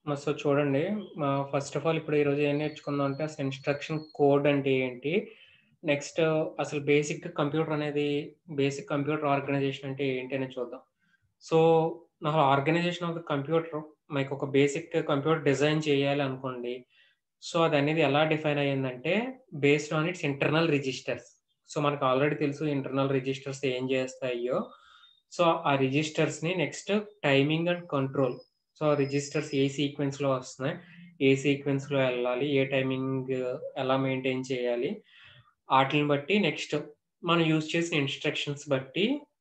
మ సో చూడండి. ఆహ్, ఫస్ట్ ఆఫ్ ఆల్ ఇప్పుడు ఈరోజు ఏం నేర్చుకుందాం అంటే అసలు ఇన్‌స్ట్రక్షన్ కోడ్ అంటే ఏంటి? నెక్స్ట్ అసలు బేసిక్‌గా కంప్యూటర్ అనేది బేసిక్ కంప్యూటర్ ఆర్గనైజేషన్ అంటే ఏంటి అనేది చూద్దాం. సో, అసలు ఆర్గనైజేషన్ ఆఫ్ ద కంప్యూటర్ మీకొక బేసిక్ కంప్యూటర్ డిజైన్ చేయాలి అనుకోండి. సో, అదనేది ఎలా డిఫైన్ అయ్యిందంటే based on its internal registers. So, మనకు ఆల్రెడీ తెలుసు ఇంటర్నల్ రిజిస్టర్స్ ఏం చేస్తాయో. సో, ఆ రిజిస్టర్స్‌ని next timing and control. So, registers ఏ సీక్వెన్స్‌లో వస్తున్నాయి, ఏ సీక్వెన్స్‌లో ఎళ్ళాలి, ఏ టైమింగ్ ఎలా మెయింటైన్ చేయాలి. ఆటిలిని బట్టి నెక్స్ట్ మనం యూజ్ చేసిన ఇన్‌స్ట్రక్షన్స్ బట్టి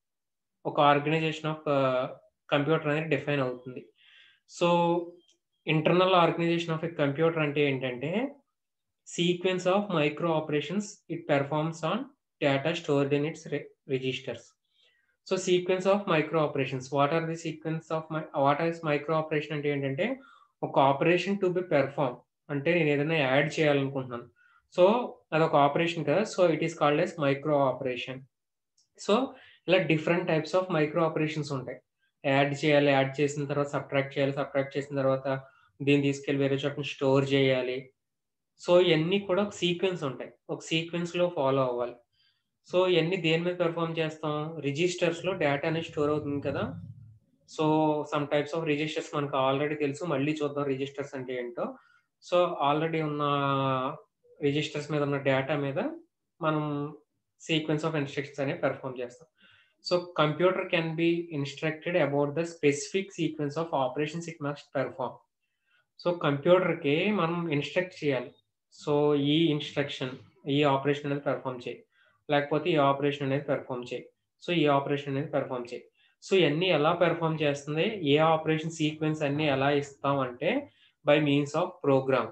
ఒక ఆర్గనైజేషన్ ఆఫ్ కంప్యూటర్ అనేది డిఫైన్ అవుతుంది. So, internal organisation of a computer అంటే ఏంటంటే sequence of micro operations it performs on data stored in its re registers. So, sequence of micro operations. What are the sequence of my what is micro operation అంటే ఏంటంటే ఒక operation to be perform అంటే నేను ఏదైనా add చేయాలనుకుంటున్నాను. So, అదొక operation కదా! So, it is called as micro operation. So, ఇలా different types of micro operations ఉంటాయి. యాడ్ చేయాలి, యాడ్ చేసిన తర్వాత సబ్ట్రాక్ట్ చేయాలి, సబ్ట్రాక్ట్ చేసిన తర్వాత దీన్ని తీసుకెళ్ళి వేరే చోటన స్టోర్ చేయాలి. సో, ఇయన్నీ కూడా ఒక సీక్వెన్స్ ఉంటాయి. ఒక సీక్వెన్స్‌లో ఫాలో అవ్వాలి. సో, ఇయన్నీ దేని మీద పెర్ఫార్మ్ చేస్తాం? రిజిస్టర్స్‌లో డేటా అనేది స్టోర్ అవుతుంది కదా! So, some types of registers మనకు ఆల్రెడీ తెలుసు. మళ్ళీ చూద్దాం రిజిస్టర్స్ అంటే ఏంటో. సో, ఆల్రెడీ ఉన్న రిజిస్టర్స్ మీద ఉన్న డేటా మీద మనం సీక్వెన్స్ ఆఫ్ ఇన్‌స్ట్రక్షన్స్ అనేవి పెర్ఫార్మ్ చేస్తాం. So, computer can be instructed about the specific sequence of operations it must perform. So, కంప్యూటర్‌కి మనం ఇన్‌స్ట్రక్ట్ చేయాలి. సో, ఈ ఇన్‌స్ట్రక్షన్, ఈ ఆపరేషన్ అనేది పెర్ఫార్మ్ చెయి. లేకపోతే ఈ ఆపరేషన్ అనేది పెర్ఫార్మ్ చెయి. సో, ఈ ఆపరేషన్ అనేది పెర్ఫార్మ్ చెయి. సో, ఇయన్నీ ఎలా పెర్ఫార్మ్ చేస్తుంది? ఏ ఆపరేషన్ సీక్వెన్స్ అన్నీ ఎలా ఇస్తాం అంటే బై మీన్స్ ఆఫ్ ప్రోగ్రామ్.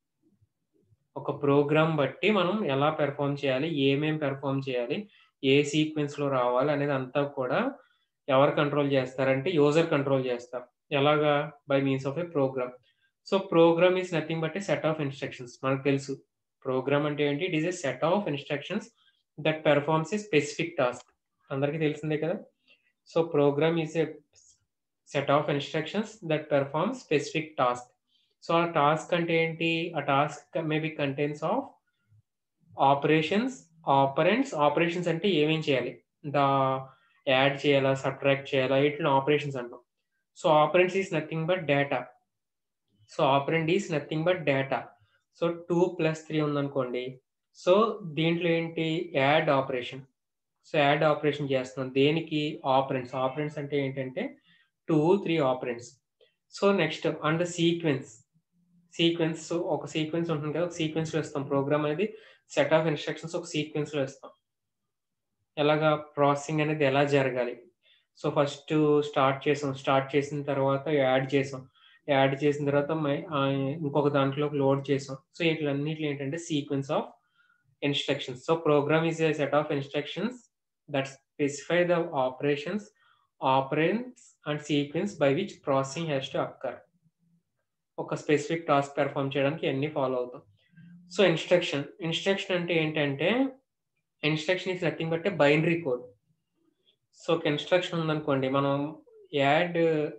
ఒక ప్రోగ్రామ్ బట్టి మనం ఎలా పెర్ఫార్మ్ చేయాలి? ఏమేం పెర్ఫార్మ్ చేయాలి? ఏ సీక్వెన్స్‌లో రావాలి అనేది అంతా కూడా ఎవరు కంట్రోల్ చేస్తారంటే యూజర్ కంట్రోల్ చేస్తారు. ఎలాగా? By means of a program. So, program is nothing but a set of instructions. మనకు తెలుసు. ప్రోగ్రామ్ అంటే ఏంటి? It is a set of instructions that performs a specific task. అందరికీ తెలిసిందే కదా! So, program is a set of instructions that perform specific task. So, ఆ task అంటే ఏంటి? ఆ task may be contains of operations, operands. Operations అంటే ఏమేం చేయాలి? ద యాడ్ చేయాలా? సబ్ట్రాక్ట్ చేయాలా? ఈటిలిని ఆపరేషన్స్ అంటాం. So, operands is nothing but data. So, operand is nothing but data. So, 2+3 ఉందనుకోండి. సో, దీంట్లో ఏంటి? Add operation. So, add operation చేస్తున్నాం. దేనికి? ఆపరెండ్స్. ఆపరెండ్స్ అంటే ఏంటంటే 2, 3 operands. So, next and sequence. Sequence ఒక సీక్వెన్స్ ఉంటుంది కదా! ఒక సీక్వెన్స్‌లో ఇస్తాం. ప్రోగ్రామ్ అనేది సెట్ ఆఫ్ ఇన్‌స్ట్రక్షన్స్ ఒక సీక్వెన్స్‌లో ఇస్తాం. ఎలాగా? ప్రాసెసింగ్ అనేది ఎలా జరగాలి? సో, ఫస్టు స్టార్ట్ చేసాం. స్టార్ట్ చేసిన తర్వాత యాడ్ చేసాం. యాడ్ చేసిన తర్వాత మై ఆహ్, ఇంకొక దాంట్లోకి లోడ్ చేసాం. సో, ఈటిలన్నిటిలో ఏంటంటే sequence of instructions. So, program is a set of instructions that specify the operations, operands and sequence by which processing has to occur. ఒక స్పెసిఫిక్ టాస్క్ పెర్ఫార్మ్ చేయడానికి ఇయన్నీ ఫాలో అవుతాం. So, instruction. ఇన్‌స్ట్రక్షన్ అంటే ఏంటంటే instruction is nothing but a binary code. So, ఒక instruction ఉందనుకోండి. మనం add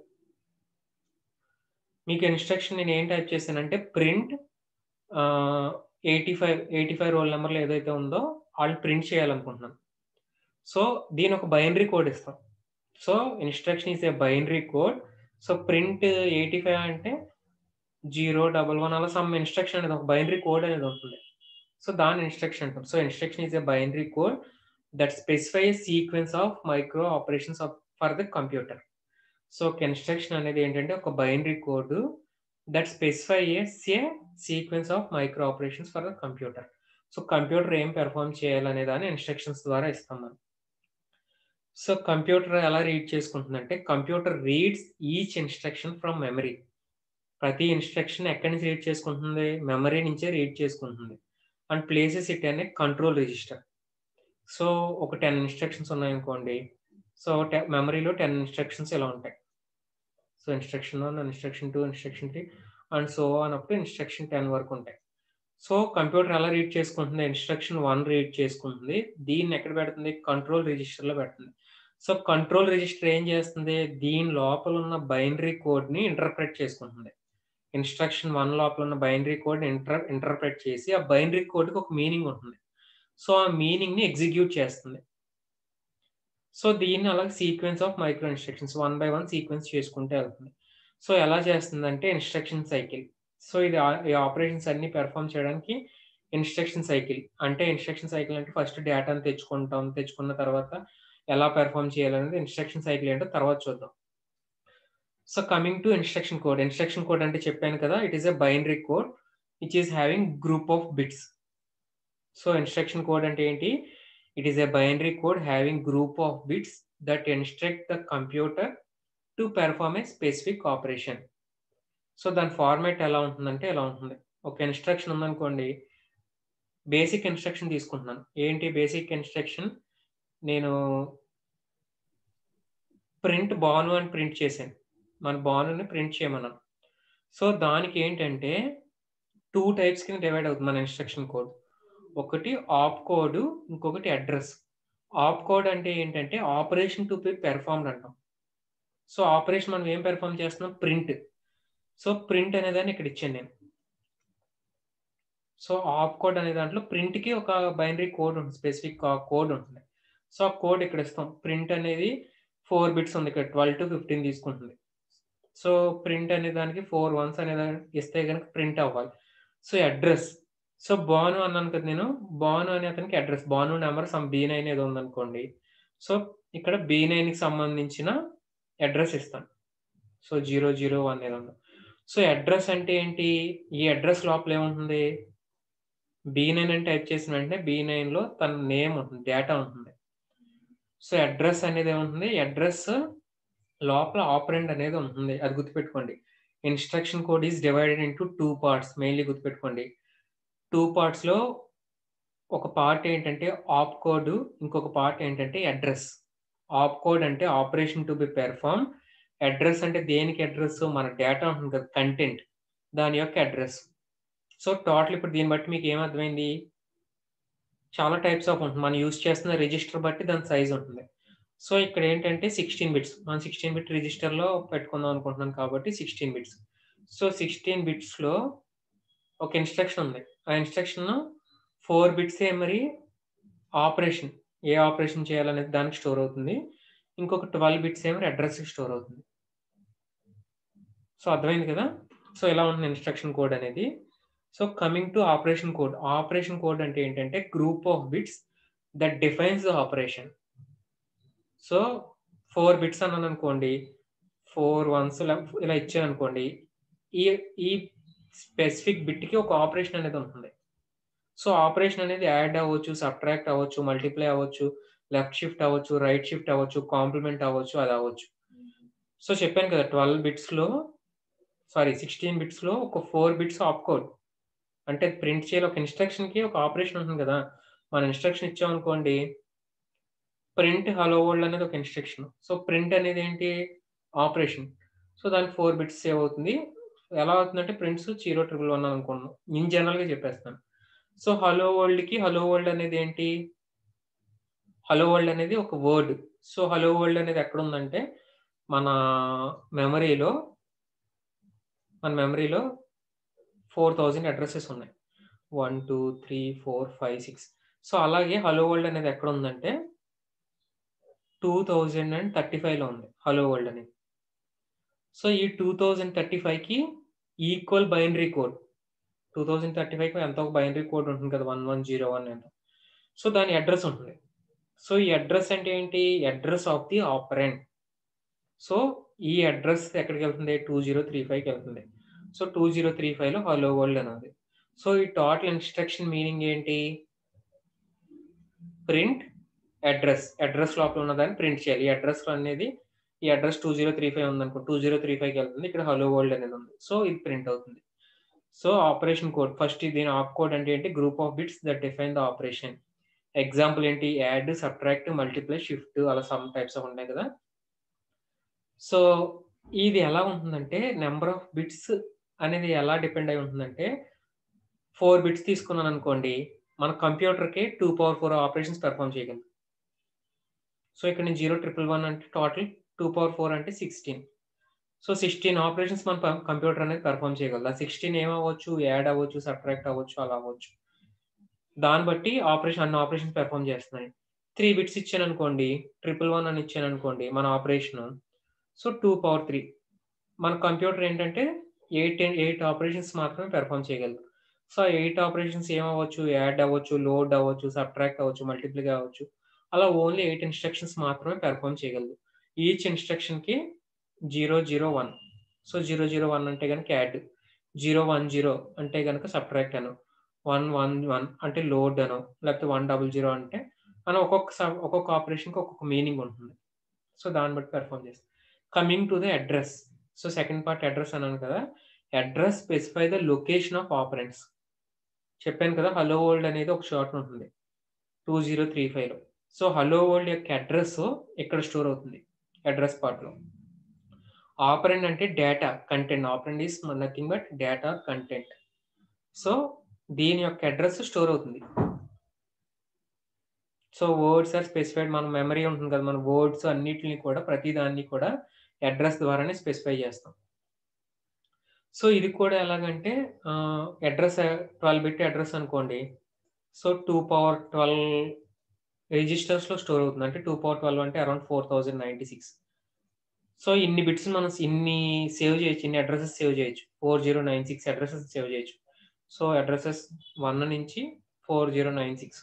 మీకు ఇన్‌స్ట్రక్షన్ నేను ఏం టైప్ చేశానంటే ప్రింట్ ఆహ్, 85, 85 రోల్ నంబర్‌లో ఏదైతే ఉందో ఆళ్ళు ప్రింట్ చేయాలనుకుంటున్నాను. సో, దీని ఒక బైనరీ కోడ్ ఇస్తాం. So, instruction is a binary code. So, print 85 అంటే 011 అలా సమ్ ఇన్‌స్ట్రక్షన్ అనేది ఒక బైనరీ కోడ్ అనేది ఉంటుంది. సో, దాన్ని ఇన్‌స్ట్రక్షన్ అంటాం. So, instruction is a binary code that specify a sequence of micro operations of for the computer. So, ఒక instruction అనేది ఏంటంటే ఒక binary code that specifies a sequence of micro operations for the computer. So, computer ఏం perform చేయాలనే దాన్ని instructions ద్వారా ఇస్తాం మనం. సో, కంప్యూటర్ ఎలా రీడ్ చేసుకుంటుందంటే computer reads each instruction from memory. ప్రతి ఇన్‌స్ట్రక్షన్ ఎక్కడి నుంచి రీడ్ చేసుకుంటుంది? మెమరీ నుంచే రీడ్ చేసుకుంటుంది. And places it in a control register. So, ఒక 10 ఇన్‌స్ట్రక్షన్స్ ఉన్నాయనుకోండి. సో, టె మెమరీలో 10 ఇన్‌స్ట్రక్షన్స్ ఇలా ఉంటాయి. So, instruction 1, instruction 2, instruction 3 and so on up to instruction 10 వరకు ఉంటాయి. సో, కంప్యూటర్ ఎలా రీడ్ చేసుకుంటుంది? ఇన్‌స్ట్రక్షన్ 1 రీడ్ చేసుకుంటుంది. దీన్ని ఎక్కడ పెడుతుంది? కంట్రోల్ రిజిస్టర్‌లో పెడుతుంది. సో, కంట్రోల్ రిజిస్టర్ ఏం చేస్తుంది? దీని లోపల ఉన్న బైనరీ కోడ్‌ని ఇంటర్ప్రెట్ చేసుకుంటుంది. ఇన్స్ట్రక్షన్ వన్ లోపల ఉన్న బైనరీ కోడ్ ఇంటర్ ఇంటర్ప్రెట్ చేసి ఆ బైనరీ కోడ్కి ఒక మీనింగ్ ఉంటుంది సో ఆ మీనింగ్ని ఎగ్జిక్యూట్ చేస్తుంది సో దీన్ని అలా sequence of micro instructions one by one sequence చేసుకుంటే వెళ్తుంది సో ఎలా చేస్తుందంటే ఇన్స్ట్రక్షన్ సైకిల్ సో ఇది ఈ ఆపరేషన్స్ అన్ని పెర్ఫామ్ చేయడానికి ఇన్స్ట్రక్షన్ సైకిల్ అంటే ఇన్స్ట్రక్షన్ సైకిల్ అంటే ఫస్ట్ డేటాను తెచ్చుకుంటాం తెచ్చుకున్న తర్వాత ఎలా పెర్ఫామ్ చేయాలనేది ఇన్స్ట్రక్షన్ సైకిల్ ఏంటో తర్వాత చూద్దాం so coming to instruction code instruction code అంటే చెప్పాను కదా it is a binary code which is having group of bits so instruction code అంటే ఏంటి it is a binary code having group of bits that instruct the computer to perform a specific operation so దాని format ఎలా ఉంటుందంటే ఎలా ఉంటుంది ఒక instruction ఉందనుకోండి basic instruction తీసుకుంటున్నాను ఏంటి బేసిక్ ఇన్స్ట్రక్షన్ నేను ప్రింట్ బాను అని ప్రింట్ చేశాను మన బానుని ప్రింట్ చేయమన్నాను సో దానికి ఏంటంటే టూ టైప్స్ కింద డివైడ్ అవుతుంది మన ఇన్స్ట్రక్షన్ కోడ్ ఒకటి ఆప్ కోడ్ ఇంకొకటి అడ్రస్ ఆప్ కోడ్ అంటే ఏంటంటే ఆపరేషన్ టు బి పెర్ఫార్మ్డ్ అంటాం సో ఆపరేషన్ మనం ఏం పెర్ఫార్మ్ చేస్తున్నాం ప్రింట్ సో ప్రింట్ అనే దాన్ని ఇక్కడ ఇచ్చాను నేను సో ఆప్ కోడ్ అనే దాంట్లో ప్రింట్కి ఒక బైనరీ కోడ్ ఉంటుంది స్పెసిఫిక్ కోడ్ ఉంటుంది సో ఆ కోడ్ ఇక్కడ ఇస్తాం ప్రింట్ అనేది ఫోర్ బిట్స్ ఉంది ఇక్కడ ట్వెల్వ్ టు ఫిఫ్టీన్ తీసుకుంటుంది సో ప్రింట్ అనే దానికి ఫోర్ వన్స్ అనే దానికి ఇస్తే కనుక ప్రింట్ అవ్వాలి సో అడ్రస్ సో బాను అన్నాను కదా నేను బాను అనే అతనికి address Banu number some B nine ఏదో ఉందనుకోండి సో ఇక్కడ బీ నైన్కి సంబంధించిన అడ్రస్ ఇస్తాను సో జీరో జీరో వన్ ఏదో ఉంది సో అడ్రస్ అంటే ఏంటి ఈ అడ్రస్ లోపల ఏముంటుంది బీ నైన్ అని టైప్ చేసిన వెంటనే బీ నైన్లో తన నేమ్ ఉంటుంది డేటా ఉంటుంది సో అడ్రస్ అనేది ఏముంటుంది అడ్రస్ లోపల ఆపరెంట్ అనేది ఉంటుంది అది గుర్తుపెట్టుకోండి instruction code is divided into two parts mainly గుర్తుపెట్టుకోండి టూ పార్ట్స్లో ఒక పార్ట్ ఏంటంటే ఆప్ కోడ్ ఇంకొక పార్ట్ ఏంటంటే అడ్రస్ ఆప్ కోడ్ అంటే operation to be perform address అంటే దేనికి అడ్రస్ మన డేటా ఉంటుంది కదా కంటెంట్ దాని యొక్క అడ్రస్ సో టోటల్ ఇప్పుడు దీన్ని బట్టి మీకు ఏమర్థమైంది చాలా టైప్స్ ఆఫ్ ఉంటుంది మనం యూస్ చేస్తున్న రిజిస్టర్ బట్టి దాని సైజ్ ఉంటుంది సో ఇక్కడ ఏంటంటే సిక్స్టీన్ బిట్స్ మనం సిక్స్టీన్ బిట్ రిజిస్టర్లో పెట్టుకుందాం అనుకుంటున్నాను కాబట్టి సిక్స్టీన్ బిట్స్ సో సిక్స్టీన్ బిట్స్లో ఒక ఇన్స్ట్రక్షన్ ఉంది ఆ ఇన్స్ట్రక్షన్ ఫోర్ బిట్స్ మరి ఆపరేషన్ ఏ ఆపరేషన్ చేయాలనేది దానికి స్టోర్ అవుతుంది ఇంకొక ట్వెల్వ్ బిట్స్ ఏమో అడ్రస్కి స్టోర్ అవుతుంది సో అర్థమైంది కదా సో ఇలా ఉంటుంది ఇన్స్ట్రక్షన్ కోడ్ అనేది so coming to operation code operation code అంటే ఏంటంటే group of bits that defines the operation so four bits అన్నాను అనుకోండి ఫోర్ వన్స్ ఇలా ఇచ్చాను అనుకోండి ఈ ఈ స్పెసిఫిక్ బిట్కి ఒక ఆపరేషన్ అనేది ఉంటుంది సో ఆపరేషన్ అనేది యాడ్ అవ్వచ్చు సబ్ట్రాక్ట్ అవ్వచ్చు మల్టిప్లై అవ్వచ్చు లెఫ్ట్ షిఫ్ట్ అవ్వచ్చు రైట్ షిఫ్ట్ అవ్వచ్చు కాంప్లిమెంట్ అవ్వచ్చు అది అవ్వచ్చు సో చెప్పాను కదా ట్వెల్వ్ బిట్స్లో సారీ సిక్స్టీన్ బిట్స్లో ఒక ఫోర్ బిట్స్ ఆప్ కోడ్ అంటే ప్రింట్ చేయాలి ఒక ఇన్స్ట్రక్షన్కి ఒక ఆపరేషన్ ఉంటుంది కదా మన ఇన్స్ట్రక్షన్ ఇచ్చామనుకోండి ప్రింట్ హలో వరల్డ్ అనేది ఒక ఇన్స్ట్రక్షన్ సో ప్రింట్ అనేది ఏంటి ఆపరేషన్ సో దానికి ఫోర్ బిట్స్ సేవ్ అవుతుంది ఎలా అవుతుందంటే ప్రింట్స్ జీరో ట్రిపుల్ వన్ అనుకున్నాం ఇన్ జనరల్గా చెప్పేస్తాను సో హలో వరల్డ్కి హలో వరల్డ్ అనేది ఏంటి హలో వరల్డ్ అనేది ఒక వర్డ్ సో హలో వరల్డ్ అనేది ఎక్కడ ఉందంటే మన మెమరీలో మన మెమరీలో ఫోర్ థౌజండ్ అడ్రసెస్ ఉన్నాయి one two three four five six so అలాగే హలో వరల్డ్ అనేది ఎక్కడ ఉందంటే టూ థౌజండ్ అండ్ థర్టీ ఫైవ్లో ఉంది హలో వరల్డ్ అనేది సో ఈ టూ థౌజండ్ థర్టీ ఫైవ్కి equal binary code two thousand thirty ఫైవ్కి ఎంత ఒక బైనరీ కోడ్ ఉంటుంది కదా వన్ వన్ జీరో వన్ ఎంత సో దాని అడ్రస్ ఉంటుంది సో ఈ అడ్రస్ అంటే ఏంటి address of the operand so ఈ అడ్రస్ ఎక్కడికి వెళ్తుంది టూ జీరో త్రీ ఫైవ్కి వెళ్తుంది సో టూ జీరో త్రీ ఫైవ్లో హలో వరల్డ్ అనేది సో ఈ టోటల్ ఇన్స్ట్రక్షన్ మీనింగ్ ఏంటి ప్రింట్ అడ్రస్ అడ్రస్ లోపల ఉన్నదాన్ని ప్రింట్ చేయాలి ఈ అడ్రస్ అనేది ఈ address two zero three five ఉందనుకో టూ జీరో త్రీ ఫైవ్కి వెళ్తుంది ఇక్కడ హలో వరల్డ్ అనేది ఉంది సో ఇది ప్రింట్ అవుతుంది సో ఆపరేషన్ కోడ్ ఫస్ట్ దీని ఆప్ కోడ్ అంటే ఏంటి group of bits that define the operation example ఏంటి యాడ్ సబ్ట్రాక్ట్ మల్టిప్లై షిఫ్ట్ అలా సమ్ టైప్స్ ఆఫ్ ఉంటాయి కదా సో ఇది ఎలా ఉంటుందంటే నెంబర్ ఆఫ్ బిట్స్ అనేది ఎలా డిపెండ్ అయి ఉంటుందంటే ఫోర్ బిట్స్ తీసుకున్నాను అనుకోండి మన కంప్యూటర్కి two power four operations perform చేయగలం సో ఇక్కడ నేను జీరో ట్రిపుల్ వన్ అంటే టోటల్ టూ పవర్ ఫోర్ అంటే సిక్స్టీన్ సో సిక్స్టీన్ ఆపరేషన్స్ మన కంప్యూటర్ అనేది పెర్ఫామ్ చేయగలదు ఆ సిక్స్టీన్ ఏమవ్వచ్చు యాడ్ అవ్వచ్చు సబ్ట్రాక్ట్ అవ్వచ్చు అలా అవ్వచ్చు దాన్ని బట్టి ఆపరేషన్ అన్ని ఆపరేషన్స్ పెర్ఫామ్ చేస్తున్నాయి త్రీ బిట్స్ ఇచ్చాను అనుకోండి ట్రిపుల్ వన్ అని ఇచ్చాను అనుకోండి మన operation so two power three మన కంప్యూటర్ ఏంటంటే ఎయిట్ ఎయిట్ ఆపరేషన్స్ మాత్రమే పెర్ఫామ్ చేయగలదు సో ఎయిట్ ఆపరేషన్స్ ఏమవ్వచ్చు యాడ్ అవ్వచ్చు లోడ్ అవ్వచ్చు సబ్ట్రాక్ట్ అవ్వచ్చు మల్టిప్లై అవ్వచ్చు అలా ఓన్లీ ఎయిట్ ఇన్స్ట్రక్షన్స్ మాత్రమే పెర్ఫామ్ చేయగలదు ఈచ్ ఇన్స్ట్రక్షన్కి zero zero one so zero zero one అంటే కనుక యాడ్ జీరో వన్ జీరో అంటే కనుక సబ్ట్రాక్ట్ అను వన్ వన్ వన్ అంటే లోడ్ అను లేకపోతే వన్ డబుల్ జీరో అంటే అని ఒక్కొక్క ఒక్కొక్క ఆపరేషన్కి ఒక్కొక్క మీనింగ్ ఉంటుంది సో దాన్ని బట్టి పెర్ఫామ్ చేస్తాం coming to the address so second part address అన్నాను కదా address specify the location of operands చెప్పాను కదా హలో వరల్డ్ అనేది ఒక షార్ట్ ఉంటుంది టూ జీరో త్రీ ఫైవ్లో సో హలో వరల్డ్ యొక్క అడ్రస్ ఇక్కడ స్టోర్ అవుతుంది అడ్రస్ పార్ట్లో ఆపరెంట్ అంటే data content operand is nothing but data content so దీని యొక్క అడ్రస్ స్టోర్ అవుతుంది సో వర్డ్స్ ఆర్ స్పెసిఫైడ్ మన మెమరీ ఉంటుంది కదా మన వర్డ్స్ అన్నిటిని కూడా ప్రతి దాన్ని కూడా అడ్రస్ ద్వారానే స్పెసిఫై చేస్తాం సో ఇది కూడా ఎలాగంటే అడ్రస్ ట్వెల్వ్ బిట్ అడ్రస్ అనుకోండి సో టూ పవర్ ట్వెల్వ్ రిజిస్టర్స్లో స్టోర్ అవుతుంది అంటే టూ పవర్ ట్వెల్వ్ అంటే around four thousand ninety six so ఇన్ని బిట్స్ మనం ఇన్ని సేవ్ చేయొచ్చు ఇన్ని అడ్రసెస్ సేవ్ చేయొచ్చు four zero nine six addresses save చేయొచ్చు సో అడ్రసెస్ వన్ నుంచి four zero nine six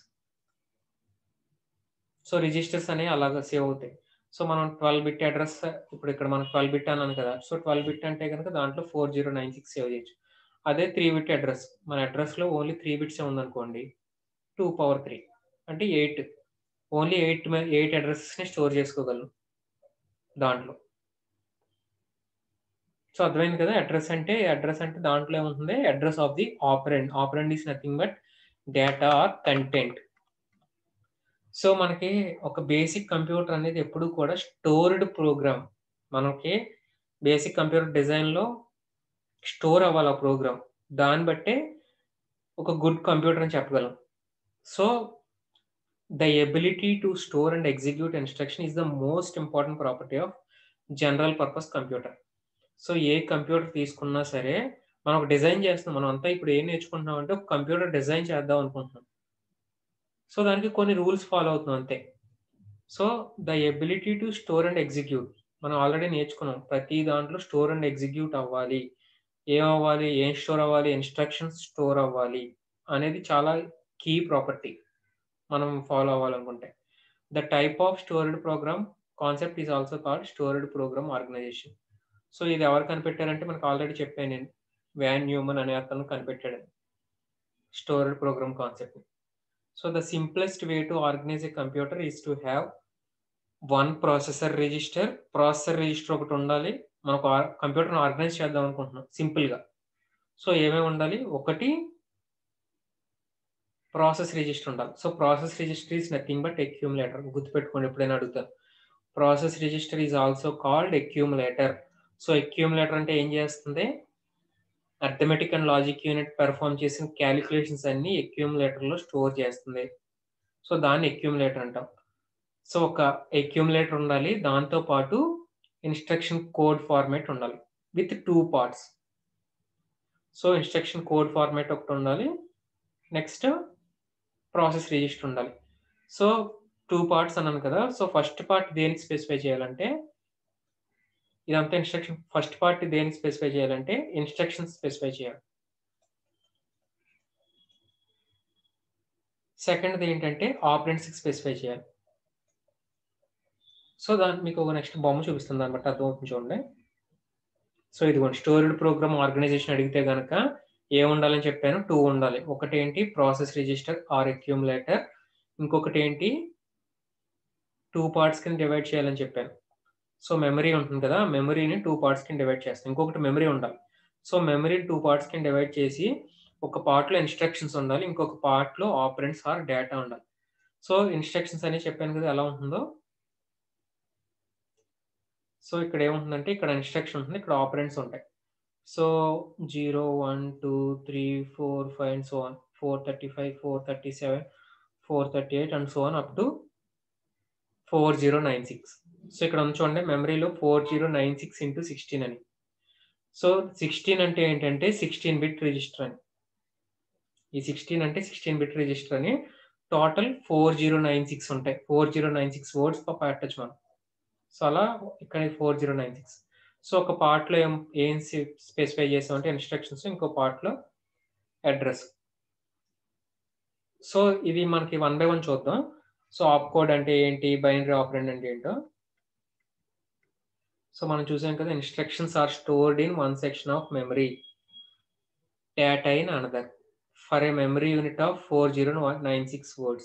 so registers అనేవి అలాగ సేవ్ అవుతాయి సో మనం ట్వెల్వ్ బిట్ అడ్రస్ ఇప్పుడు ఇక్కడ మనం ట్వెల్వ్ బిట్ అన్నాను కదా సో ట్వెల్వ్ బిట్ అంటే కనుక దాంట్లో four zero nine six save చేయొచ్చు అదే త్రీ బిట్ అడ్రస్ మన అడ్రస్లో ఓన్లీ త్రీ బిట్స్ ఉందనుకోండి టూ పవర్ త్రీ అంటే ఎయిట్ ఓన్లీ ఎయిట్ ఎయిట్ అడ్రసెస్ని స్టోర్ చేసుకోగలను దాంట్లో సో అర్థమైంది కదా అడ్రస్ అంటే అడ్రస్ అంటే దాంట్లో ఏముంటుంది address of the operand operand is nothing but data or content so మనకి ఒక బేసిక్ కంప్యూటర్ అనేది ఎప్పుడు కూడా స్టోర్డ్ ప్రోగ్రామ్ మనకి బేసిక్ కంప్యూటర్ డిజైన్లో స్టోర్ అవ్వాలి ఆ ప్రోగ్రామ్ దాన్ని బట్టే ఒక గుడ్ కంప్యూటర్ అని చెప్పగలం so the ability to store and execute instruction is the most important property of general purpose computer so ఏ కంప్యూటర్ తీసుకున్నా సరే మనం ఒక డిజైన్ చేస్తున్నాం మనం అంతా ఇప్పుడు ఏం నేర్చుకుంటున్నాం అంటే ఒక కంప్యూటర్ డిజైన్ చేద్దాం అనుకుంటున్నాం సో దానికి కొన్ని రూల్స్ ఫాలో అవుతున్నాం అంతే so the ability to store and execute మనం ఆల్రెడీ నేర్చుకున్నాం ప్రతి దాంట్లో స్టోర్ అండ్ ఎగ్జిక్యూట్ అవ్వాలి ఏం అవ్వాలి ఏం స్టోర్ అవ్వాలి ఇన్స్ట్రక్షన్స్ స్టోర్ అవ్వాలి అనేది చాలా కీ ప్రాపర్టీ మనం ఫాలో అవ్వాలనుకుంటే the type of stored program concept is also called stored program organization so ఇది ఎవరు కనిపెట్టారంటే మనకు ఆల్రెడీ చెప్పాను నేను వ్యాన్ న్యూమన్ అనే అతను కనిపెట్టాడు stored program concept so the simplest way to organize a computer is to have one processor register processor register ఒకటి ఉండాలి మనకు కంప్యూటర్ని ఆర్గనైజ్ చేద్దాం అనుకుంటున్నాం సింపుల్గా సో ఏమేమి ఉండాలి ఒకటి ప్రాసెస్ రిజిస్టర్ ఉండాలి so process register is nothing but accumulator గుర్తుపెట్టుకోండి ఎప్పుడైనా అడుగుతారు process register is also called accumulator so accumulator అంటే ఏం చేస్తుంది arithmetic and logic unit perform చేసిన క్యాలిక్యులేషన్స్ అన్ని ఎక్యూములేటర్లో స్టోర్ చేస్తుంది సో దాన్ని ఎక్యూములేటర్ అంటాం సో ఒక ఎక్యూములేటర్ ఉండాలి దాంతో పాటు ఇన్స్ట్రక్షన్ కోడ్ ఫార్మేట్ ఉండాలి with two parts so instruction code format ఒకటి ఉండాలి నెక్స్ట్ ప్రాసెస్ రిజిస్టర్ ఉండాలి సో టూ పార్ట్స్ అన్నాను కదా సో ఫస్ట్ పార్ట్ దేనికి స్పెసిఫై చేయాలంటే ఇదంతా ఇన్స్ట్రక్షన్ ఫస్ట్ పార్ట్ దేనికి స్పెసిఫై చేయాలంటే ఇన్స్ట్రక్షన్స్ స్పెసిఫై చేయాలి సెకండ్ది ఏంటంటే ఆపరెంట్స్కి స్పెసిఫై చేయాలి సో దాని మీకు ఒక నెక్స్ట్ బొమ్మ చూపిస్తుంది దాన్ని బట్టి అర్థమవుతుంది చూడండి సో ఇదిగోండి స్టోర్డ్ ప్రోగ్రామ్ ఆర్గనైజేషన్ అడిగితే కనుక ఏ ఉండాలని చెప్పాను టూ ఉండాలి ఒకటి ఏంటి ప్రాసెస్ రిజిస్టర్ ఆర్ ఎక్యూములేటర్ ఇంకొకటి ఏంటి టూ పార్ట్స్ కింద డివైడ్ చేయాలని చెప్పాను సో మెమరీ ఉంటుంది కదా మెమరీని టూ పార్ట్స్ కింద డివైడ్ చేస్తాం ఇంకొకటి మెమరీ ఉండాలి సో మెమరీ టూ పార్ట్స్ కింద డివైడ్ చేసి ఒక పార్ట్లో ఇన్స్ట్రక్షన్స్ ఉండాలి ఇంకొక పార్ట్లో ఆపరెంట్స్ ఆర్ డేటా ఉండాలి సో ఇన్స్ట్రక్షన్స్ అని చెప్పాను కదా ఎలా ఉంటుందో సో ఇక్కడ ఏముంటుందంటే ఇక్కడ ఇన్స్ట్రక్షన్ ఉంటుంది ఇక్కడ ఆపరెంట్స్ ఉంటాయి so zero one two three four five and so one four thirty five four thirty seven four thirty eight and so one up to four zero nine six so ఇక్కడ ఉంది చూడండి మెమరీలో four zero nine six into sixteen అని so sixteen అంటే ఏంటంటే sixteen bit register అని ఈ sixteen అంటే సిక్స్టీన్ బిట్ రిజిస్టర్ అని total four zero nine six ఉంటాయి four zero nine six words పెట్టచ్చు మనం సో అలా ఇక్కడ four zero nine six so ఒక పార్ట్లో ఏం ఏం స్పెసిఫై చేసామంటే ఇన్స్ట్రక్షన్స్ ఇంకో పార్ట్లో అడ్రస్ సో ఇది మనకి వన్ బై వన్ చూద్దాం సో ఆప్ కోడ్ అంటే ఏంటి బైనరీ ఆపరెంట్ అంటే ఏంటో సో మనం చూసాం కదా instructions are stored in one section of memory data in another for a memory unit of four zero nine six words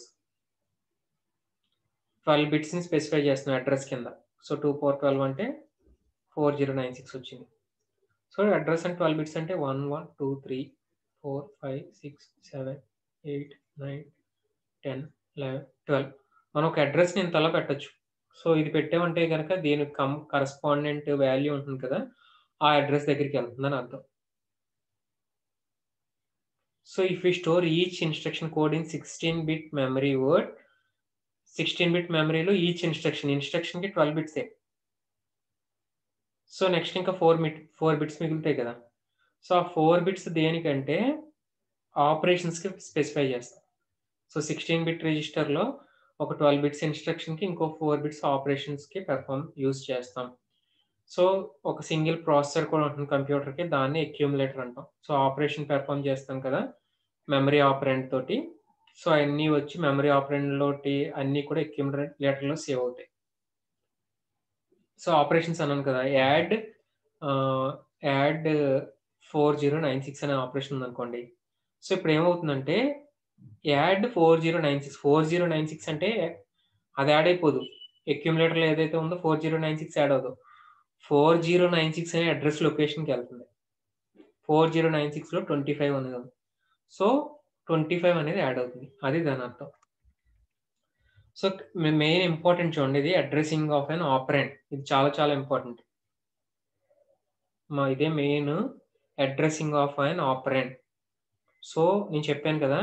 twelve బిట్స్ని specify చేస్తున్నాం అడ్రస్ కింద సో టూ ఫోర్ ట్వెల్వ్ అంటే four zero nine six వచ్చింది so address అంటే twelve bits అంటే one one two three four five six seven eight nine ten eleven twelve మనం ఒక అడ్రస్ని ఇంతలా పెట్టచ్చు సో ఇది పెట్టామంటే కనుక దీనికి కమ్ కరస్పాండెంట్ వాల్యూ ఉంటుంది కదా ఆ అడ్రస్ దగ్గరికి వెళ్తుందని అర్థం so if you store each instruction code in sixteen bit memory word sixteen bit మెమరీలో ఈచ్ ఇన్స్ట్రక్షన్ ఇన్స్ట్రక్షన్కి ట్వెల్వ్ బిట్సే సో నెక్స్ట్ ఇంకా ఫోర్ మిట్ ఫోర్ బిట్స్ మిగులుతాయి కదా సో ఆ ఫోర్ బిట్స్ దేనికంటే ఆపరేషన్స్కి స్పెసిఫై చేస్తాం సో సిక్స్టీన్ బిట్ రిజిస్టర్లో ఒక ట్వెల్వ్ బిట్స్ ఇన్స్ట్రక్షన్కి ఇంకో ఫోర్ బిట్స్ ఆపరేషన్స్కి పెర్ఫామ్ యూజ్ చేస్తాం సో ఒక సింగిల్ ప్రాసెసర్ కూడా ఉంటుంది కంప్యూటర్కి దాన్ని అక్యూములేటర్ అంటాం సో ఆపరేషన్ పెర్ఫామ్ చేస్తాం కదా మెమరీ ఆపరెంట్ తోటి సో అన్నీ వచ్చి మెమరీ ఆపరెంట్లోటి అన్నీ కూడా అక్యూములేటర్లో సేవ్ అవుతాయి సో ఆపరేషన్స్ అన్నాను కదా add add four zero nine six అనే ఆపరేషన్ ఉందనుకోండి సో ఇప్పుడు ఏమవుతుందంటే add four zero nine six four zero nine six అంటే అది యాడ్ అయిపోదు అక్యూములేటర్లో ఏదైతే ఉందో four zero nine six add అవుతుంది ఫోర్ జీరో నైన్ సిక్స్ అనే అడ్రస్ లొకేషన్కి వెళ్తుంది ఫోర్ జీరో నైన్ సిక్స్లో ట్వంటీ ఫైవ్ ఉంది సో ట్వంటీ ఫైవ్ అనేది యాడ్ అవుతుంది అది దాని అర్థం సో మెయిన్ ఇంపార్టెంట్ చూడండి ఇది అడ్రసింగ్ ఆఫ్ అన్ ఆపరెంట్ ఇది చాలా చాలా ఇంపార్టెంట్ మా ఇదే main addressing of an operand so నేను చెప్పాను కదా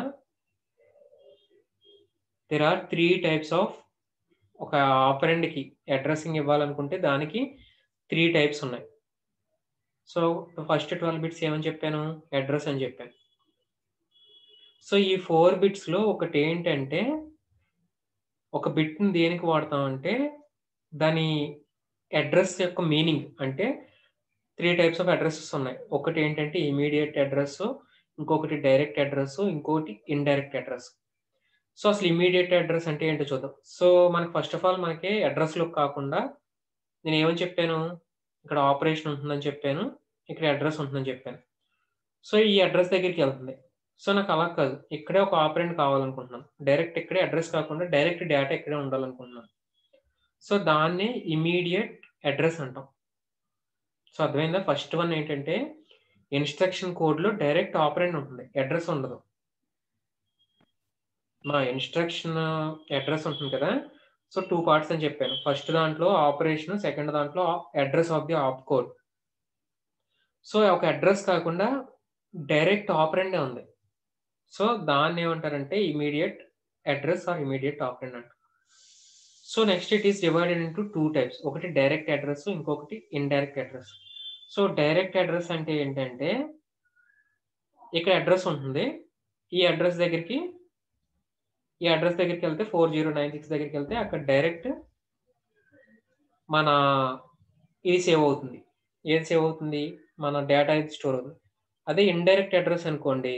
there are three types of ఒక ఆపరెంట్కి అడ్రసింగ్ ఇవ్వాలనుకుంటే దానికి త్రీ టైప్స్ ఉన్నాయి సో ఫస్ట్ ట్వెల్వ్ బిట్స్ ఏమని చెప్పాను అడ్రస్ అని చెప్పాను సో ఈ ఫోర్ బిట్స్లో ఒకటి ఏంటంటే ఒక బిట్ని దేనికి వాడతామంటే దాని అడ్రస్ యొక్క మీనింగ్ అంటే త్రీ టైప్స్ ఆఫ్ అడ్రస్సెస్ ఉన్నాయి ఒకటి ఏంటంటే ఇమీడియట్ అడ్రస్ ఇంకొకటి డైరెక్ట్ అడ్రస్ ఇంకొకటి ఇండైరెక్ట్ అడ్రస్ సో అసలు ఇమీడియట్ అడ్రస్ అంటే ఏంటో చూద్దాం సో మనకి ఫస్ట్ ఆఫ్ ఆల్ మనకి అడ్రస్లో కాకుండా నేను ఏమని చెప్పాను ఇక్కడ ఆపరేషన్ ఉంటుందని చెప్పాను ఇక్కడ అడ్రస్ ఉంటుందని చెప్పాను సో ఈ అడ్రస్ దగ్గరికి వెళ్తుంది సో నాకు అలా కాదు ఇక్కడే ఒక ఆపరెంట్ కావాలనుకుంటున్నాను డైరెక్ట్ ఇక్కడే అడ్రస్ కాకుండా డైరెక్ట్ డేటా ఇక్కడే ఉండాలనుకుంటున్నాను సో దాన్ని ఇమీడియట్ అడ్రస్ అంటాం సో అర్థమైందా ఫస్ట్ వన్ ఏంటంటే ఇన్స్ట్రక్షన్ కోడ్లో డైరెక్ట్ ఆపరెంట్ ఉంటుంది అడ్రస్ ఉండదు మా ఇన్స్ట్రక్షన్ అడ్రస్ ఉంటుంది కదా సో టూ పార్ట్స్ అని చెప్పాను ఫస్ట్ దాంట్లో ఆపరేషన్ సెకండ్ దాంట్లో address of the op code so ఒక అడ్రస్ కాకుండా డైరెక్ట్ ఆపరెండే ఉంది సో దాన్ని ఏమంటారంటే immediate address or immediate operand అంటారు so next it is divided into two types ఒకటి డైరెక్ట్ అడ్రస్ ఇంకొకటి indirect address so direct address అంటే ఏంటంటే ఇక్కడ అడ్రస్ ఉంటుంది ఈ అడ్రస్ దగ్గరికి ఈ అడ్రస్ దగ్గరికి వెళ్తే ఫోర్ జీరో నైన్ సిక్స్ దగ్గరికి వెళ్తే అక్కడ డైరెక్ట్ మన ఇది సేవ్ అవుతుంది ఏది సేవ్ అవుతుంది మన డేటా ఇది స్టోర్ అవుతుంది అదే ఇండైరెక్ట్ అడ్రస్ అనుకోండి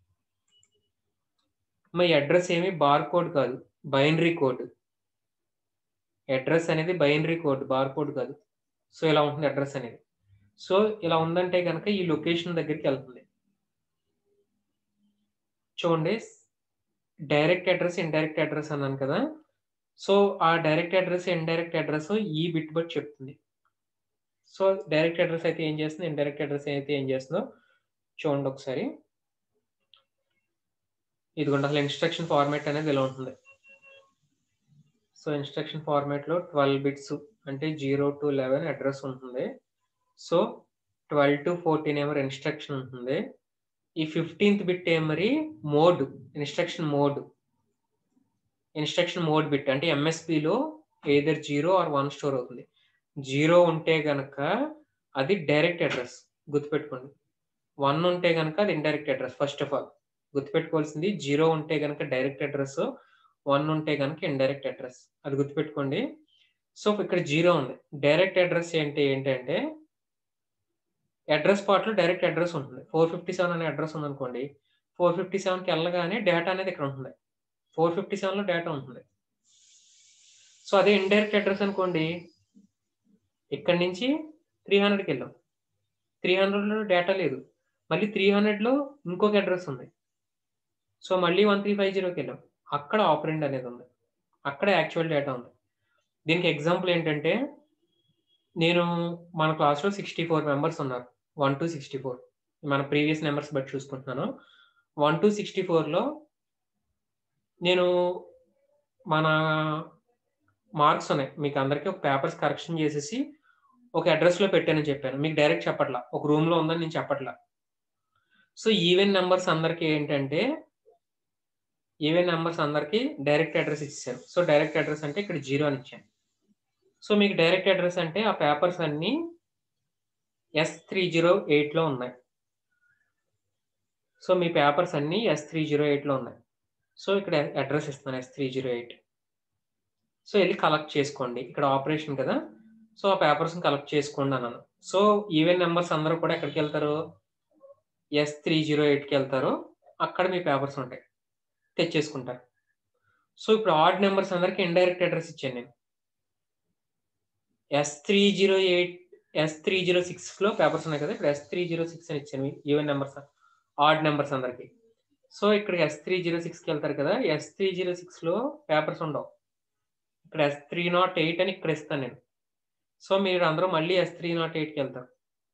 మా అడ్రస్ ఏమి బార్ కోడ్ కాదు బైనరీ కోడ్ అడ్రస్ అనేది బైనరీ కోడ్ బార్ కోడ్ కాదు సో ఇలా ఉంటుంది అడ్రస్ అనేది సో ఇలా ఉందంటే కనుక ఈ లొకేషన్ దగ్గరికి వెళ్తుంది చూడండి డైరెక్ట్ అడ్రస్ ఇండైరెక్ట్ అడ్రస్ అన్నాను కదా సో ఆ డైరెక్ట్ అడ్రస్ ఇండైరెక్ట్ అడ్రస్ ఈ బిట్ బట్ చెప్తుంది సో డైరెక్ట్ అడ్రస్ అయితే ఏం చేస్తుంది ఇండైరెక్ట్ అడ్రస్ అయితే ఏం చేస్తుందో చూడండి ఒకసారి ఇదిగోండి అసలు ఇన్స్ట్రక్షన్ ఫార్మాట్ అనేది ఇలా ఉంటుంది సో ఇన్స్ట్రక్షన్ ఫార్మాట్లో ట్వెల్వ్ బిట్స్ అంటే జీరో టు లెవెన్ అడ్రస్ ఉంటుంది సో ట్వెల్వ్ టు ఫోర్టీన్ ఏమో ఇన్స్ట్రక్షన్ ఉంటుంది ఈ ఫిఫ్టీన్త్ బిట్ ఏమరి mode instruction mode instruction mode bit అంటే ఎంఎస్పిలో either zero or one store అవుతుంది జీరో ఉంటే గనక అది డైరెక్ట్ అడ్రస్ గుర్తుపెట్టుకోండి వన్ ఉంటే కనుక అది indirect address first of all గుర్తుపెట్టుకోవాల్సింది జీరో ఉంటే కనుక డైరెక్ట్ అడ్రస్ వన్ ఉంటే కనుక ఇండైరెక్ట్ అడ్రస్ అది గుర్తుపెట్టుకోండి సో ఇక్కడ జీరో ఉంది డైరెక్ట్ అడ్రస్ ఏంటి ఏంటంటే అడ్రస్ పార్ట్లో డైరెక్ట్ అడ్రస్ ఉంటుంది ఫోర్ ఫిఫ్టీ సెవెన్ అనే అడ్రస్ ఉందనుకోండి ఫోర్ ఫిఫ్టీ సెవెన్కి వెళ్ళగానే డేటా అనేది ఇక్కడ ఉంటుంది ఫోర్ ఫిఫ్టీ సెవెన్లో డేటా ఉంటుంది సో అదే ఇండైరెక్ట్ అడ్రస్ అనుకోండి ఇక్కడి నుంచి త్రీ హండ్రెడ్కి వెళ్ళాం త్రీ హండ్రెడ్లో డేటా లేదు మళ్ళీ త్రీ హండ్రెడ్లో ఇంకొక అడ్రస్ ఉంది సో మళ్ళీ వన్ త్రీ ఫైవ్ జీరోకి వెళ్ళాం అక్కడ ఆపరెంట్ అనేది ఉంది అక్కడ యాక్చువల్ డేటా ఉంది దీనికి ఎగ్జాంపుల్ ఏంటంటే నేను మన క్లాస్లో సిక్స్టీ ఫోర్ మెంబర్స్ ఉన్నారు వన్ టు సిక్స్టీ ఫోర్ మన ప్రీవియస్ నెంబర్స్ బట్టి చూసుకుంటున్నాను వన్ టు సిక్స్టీ ఫోర్లో నేను మన మార్క్స్ ఉన్నాయి మీకు అందరికీ ఒక పేపర్స్ కరెక్షన్ చేసేసి ఒక అడ్రస్లో పెట్టానని చెప్పాను మీకు డైరెక్ట్ చెప్పట్లా ఒక రూమ్లో ఉందని నేను చెప్పట్లా సో ఈవెన్ నెంబర్స్ అందరికీ ఏంటంటే ఈవెన్ నెంబర్స్ అందరికీ డైరెక్ట్ అడ్రస్ ఇచ్చాను సో డైరెక్ట్ అడ్రస్ అంటే ఇక్కడ జీరో అని ఇచ్చాను సో మీకు డైరెక్ట్ అడ్రస్ అంటే ఆ పేపర్స్ అన్నీ ఎస్ త్రీ జీరో ఎయిట్లో ఉన్నాయి సో మీ పేపర్స్ అన్నీ ఎస్ త్రీ జీరో ఎయిట్లో ఉన్నాయి సో ఇక్కడ అడ్రస్ ఇస్తున్నాను S three zero eight so వెళ్ళి కలెక్ట్ చేసుకోండి ఇక్కడ ఆపరేషన్ కదా సో ఆ పేపర్స్ని కలెక్ట్ చేసుకోండి అన్నాను సో ఈవెన్ నెంబర్స్ అందరూ కూడా ఎక్కడికి వెళ్తారు ఎస్ త్రీ జీరో ఎయిట్కి వెళ్తారు అక్కడ మీ పేపర్స్ ఉంటాయి తెచ్చేసుకుంటారు సో ఇప్పుడు ఆడ్ నెంబర్స్ అందరికి ఇండైరెక్ట్ అడ్రస్ ఇచ్చాను నేను S three zero eight S three zero సిక్స్లో పేపర్స్ ఉన్నాయి కదా ఇక్కడ ఎస్ త్రీ జీరో సిక్స్ అని ఇచ్చాను ఈవెన్ నెంబర్స్ ఆడ్ నెంబర్స్ అందరికి సో ఇక్కడ ఎస్ త్రీ జీరో సిక్స్కి వెళ్తారు కదా ఎస్ త్రీ జీరో సిక్స్లో పేపర్స్ ఉండవు ఇక్కడ ఎస్ త్రీ నాట్ ఎయిట్ అని ఇక్కడ ఇస్తాను నేను సో మీరు అందరూ మళ్ళీ ఎస్ త్రీ నాట్ ఎయిట్కి వెళ్తారు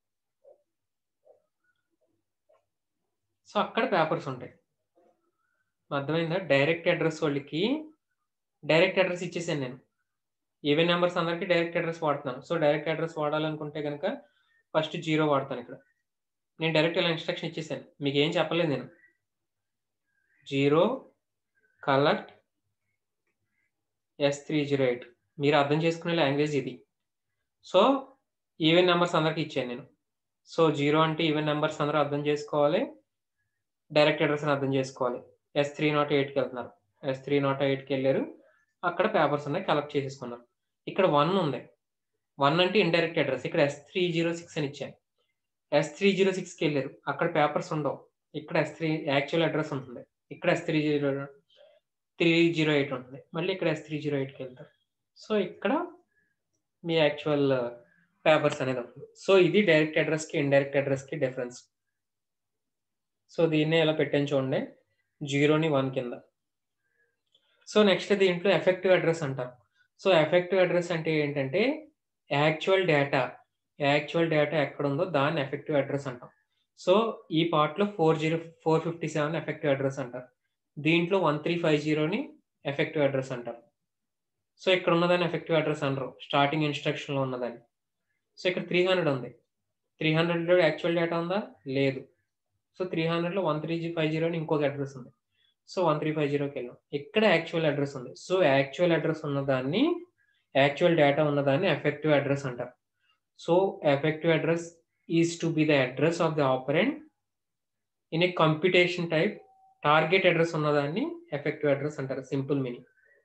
సో అక్కడ పేపర్స్ ఉంటాయి అర్థమైందా డైరెక్ట్ అడ్రస్ వాళ్ళకి డైరెక్ట్ అడ్రస్ ఇచ్చేసాను నేను ఈవెన్ నెంబర్స్ అందరికి డైరెక్ట్ అడ్రస్ వాడుతున్నాను సో డైరెక్ట్ అడ్రస్ వాడాలనుకుంటే కనుక ఫస్ట్ జీరో వాడతాను ఇక్కడ నేను డైరెక్ట్ ఇలా ఇన్స్ట్రక్షన్ ఇచ్చేసాను మీకు ఏం చెప్పలేదు నేను zero collect S three zero eight మీరు అర్థం చేసుకునే లాంగ్వేజ్ ఇది సో ఈవెన్ నెంబర్స్ అందరికి ఇచ్చాను నేను సో జీరో అంటే ఈవెన్ నెంబర్స్ అందరూ అర్థం చేసుకోవాలి డైరెక్ట్ అడ్రస్ అర్థం చేసుకోవాలి ఎస్ త్రీ నాట్ ఎయిట్కి వెళ్తున్నారు ఎస్ త్రీ నాట్ ఎయిట్కి వెళ్ళారు అక్కడ పేపర్స్ ఉన్నాయి కలెక్ట్ చేసేసుకున్నారు ఇక్కడ వన్ ఉంది వన్ అంటే ఇండైరెక్ట్ అడ్రస్ ఇక్కడ ఎస్ త్రీ జీరో సిక్స్ అని ఇచ్చాను ఎస్ త్రీ జీరో సిక్స్కి వెళ్ళారు అక్కడ పేపర్స్ ఉండవు ఇక్కడ ఎస్ త్రీ యాక్చువల్ అడ్రస్ ఉంటుంది ఇక్కడ S three zero three zero eight ఉంటుంది మళ్ళీ ఇక్కడ ఎస్ త్రీ జీరో ఎయిట్కి వెళ్తారు సో ఇక్కడ మీ యాక్చువల్ పేపర్స్ అనేది ఉంటుంది సో ఇది డైరెక్ట్ అడ్రస్కి ఇండైరెక్ట్ అడ్రస్కి డిఫరెన్స్ సో దీన్నే ఎలా పెట్టాను చూడండి జీరోని వన్ కింద సో నెక్స్ట్ దీంట్లో ఎఫెక్టివ్ అడ్రస్ అంటారు సో ఎఫెక్టివ్ అడ్రస్ అంటే ఏంటంటే యాక్చువల్ డేటా యాక్చువల్ డేటా ఎక్కడ ఉందో దాన్ని ఎఫెక్టివ్ అడ్రస్ అంటాం సో ఈ పార్ట్లో four zero four fifty seven effective address అంటారు దీంట్లో వన్ త్రీ ఫైవ్ జీరోని ఎఫెక్టివ్ అడ్రస్ అంటారు సో ఇక్కడ ఉన్నదాన్ని ఎఫెక్టివ్ అడ్రస్ అనరు స్టార్టింగ్ ఇన్స్ట్రక్షన్లో ఉన్నదాన్ని సో ఇక్కడ త్రీ హండ్రెడ్ ఉంది త్రీ హండ్రెడ్లో యాక్చువల్ డేటా ఉందా లేదు సో త్రీ హండ్రెడ్లో వన్ త్రీ ఫైవ్ జీరో అని ఇంకొక అడ్రస్ ఉంది సో వన్ త్రీ ఫైవ్ జీరోకి వెళ్ళాం ఇక్కడ యాక్చువల్ అడ్రస్ ఉంది సో యాక్చువల్ అడ్రస్ ఉన్నదాన్ని యాక్చువల్ డేటా ఉన్నదాన్ని ఎఫెక్టివ్ అడ్రస్ అంటారు so effective address is to be the address of the operand in a computation type target address ఉన్నదాన్ని effective address అంటారు simple meaning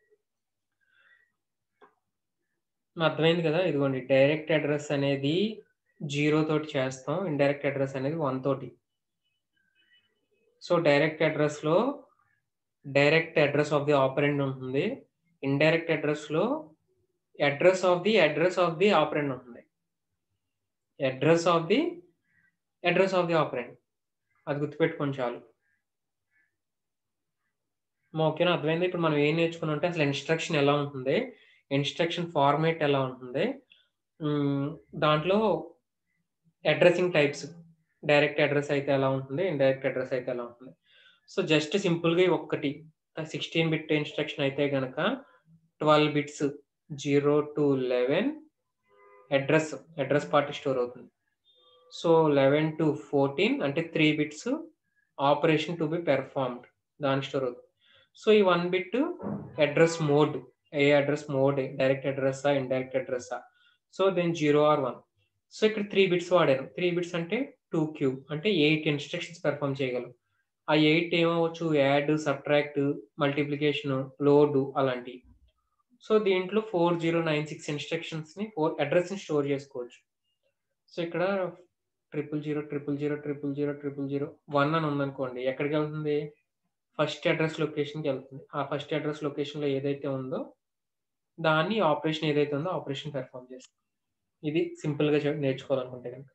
అర్థమైంది కదా ఇదిగోండి డైరెక్ట్ అడ్రస్ అనేది జీరో తోటి చేస్తాం ఇండైరెక్ట్ అడ్రస్ అనేది వన్ తోటి సో డైరెక్ట్ అడ్రస్లో direct address of the operand ఉంటుంది ఇండైరెక్ట్ అడ్రస్లో address of the address of the operand ఉంటుంది address of the address of the operand అది గుర్తుపెట్టుకొని చాలు ఓకేనా అర్థమైంది ఇప్పుడు మనం ఏం నేర్చుకుని ఉంటే అసలు ఇన్స్ట్రక్షన్ ఎలా ఉంటుంది ఇన్స్ట్రక్షన్ ఫార్మేట్ ఎలా ఉంటుంది దాంట్లో అడ్రసింగ్ టైప్స్ డైరెక్ట్ అడ్రస్ అయితే ఎలా ఉంటుంది ఇండైరెక్ట్ అడ్రస్ అయితే ఎలా ఉంటుంది సో జస్ట్ సింపుల్గా ఒక్కటి సిక్స్టీన్ బిట్ ఇన్స్ట్రక్షన్ అయితే కనుక twelve bits zero to eleven address address part store అవుతుంది సో లెవెన్ టు ఫోర్టీన్ అంటే three bits operation to be performed దాని స్టోర్ అవుతుంది సో ఈ వన్ బిట్ అడ్రస్ మోడ్ ఏ అడ్రస్ మోడ్ డైరెక్ట్ అడ్రస్సా indirect అడ్రస్సా so then zero or one so ఇక్కడ three bits వాడాను త్రీ బిట్స్ అంటే టూ క్యూబ్ అంటే ఎయిట్ ఇన్స్ట్రక్షన్స్ పెర్ఫామ్ చేయగలం ఆ ఎయిట్ ఏమవచ్చు యాడ్ సబ్ట్రాక్ట్ మల్టిప్లికేషన్ లోడ్ అలాంటివి సో దీంట్లో ఫోర్ జీరో నైన్ సిక్స్ ఇన్స్ట్రక్షన్స్ని ఫోర్ అడ్రస్ని స్టోర్ చేసుకోవచ్చు సో ఇక్కడ triple zero triple zero triple zero triple zero one అని ఉందనుకోండి ఎక్కడికి వెళ్తుంది ఫస్ట్ అడ్రస్ లొకేషన్కి వెళ్తుంది ఆ ఫస్ట్ అడ్రస్ లొకేషన్లో ఏదైతే ఉందో దాన్ని ఆపరేషన్ ఏదైతే ఉందో ఆపరేషన్ పెర్ఫామ్ చేస్తుంది ఇది సింపుల్గా నేర్చుకోవాలనుకుంటే కనుక